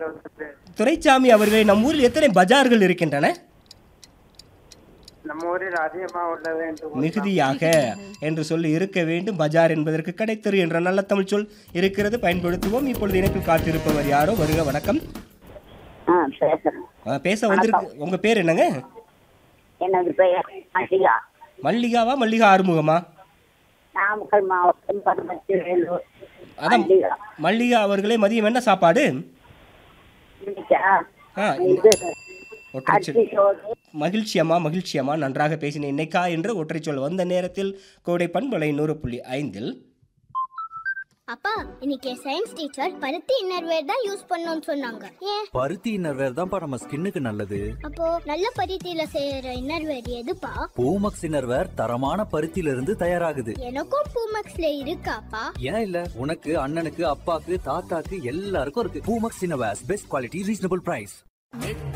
வந்து துரைசாமி அவர்களே நம் ஊரில் எத்தனை பஜார்கள் இருக்கின்றன நம்ம ஊரில் அதிகமாக உள்ளது என்று கூறலாம். மிகுதியாக என்று சொல்லி இருக்க வேண்டும் பஜார் என்பதற்கு கடைத்தெரு என்ற நல்ல தமிழ் சொல் இருக்கிறது பயன்படுத்துவோம் இப்பொழுது இணைப்பில் காத்திருப்பவர் யாரோ வருக வணக்கம் ஆ பேசுறேன் ஆ, பேச வந்திருக்கு உங்க பேர் என்னங்க எனது பெயர் மல்லிகா மல்லிகாவா மல்லிகா ஆறுமுகமா நாமக்கல் மாவட்டம் பரமத்தி வேலூர் அதான் மல்லிகா மல்லிகா அவர்களே மதியம் என்ன சாப்பாடு இன்னைக்கா ஆ, இது ஒற்றைச் சொல் அரிசி சோறு மகிழ்ச்சியம்மா மகிழ்ச்சியம்மா நன்றாக பேசினேன் இன்னைக்கா என்று ஒற்றைச் சொல் வந்த நேரத்தில் கோடை பண்பலை நூறு புள்ளி ஐந்தில் அப்பா இன்னைக்கு சயின்ஸ் டீச்சர் பருத்தி இன்னர்வேர் தான் யூஸ் பண்ணணும்னு சொன்னாங்க ஏன் பருத்தி இன்னர்வேர் தான்ப்பா நம்ம ஸ்கின்னுக்கு நல்லது அப்போ நல்ல பருத்தியில செய்யற இன்னர்வேர் எதுப்பா பூமக்ஸ் இன்னர்வேர் தரமான பருத்தியில இருந்து தயாராகுது எனக்கும் பூமக்ஸ்ல இருக்காப்பா ஏன் இல்ல உனக்கு அண்ணனுக்கு அப்பாக்கு தாத்தாக்கு எல்லாருக்கும் இருக்கு Poomex innerwears best quality reasonable price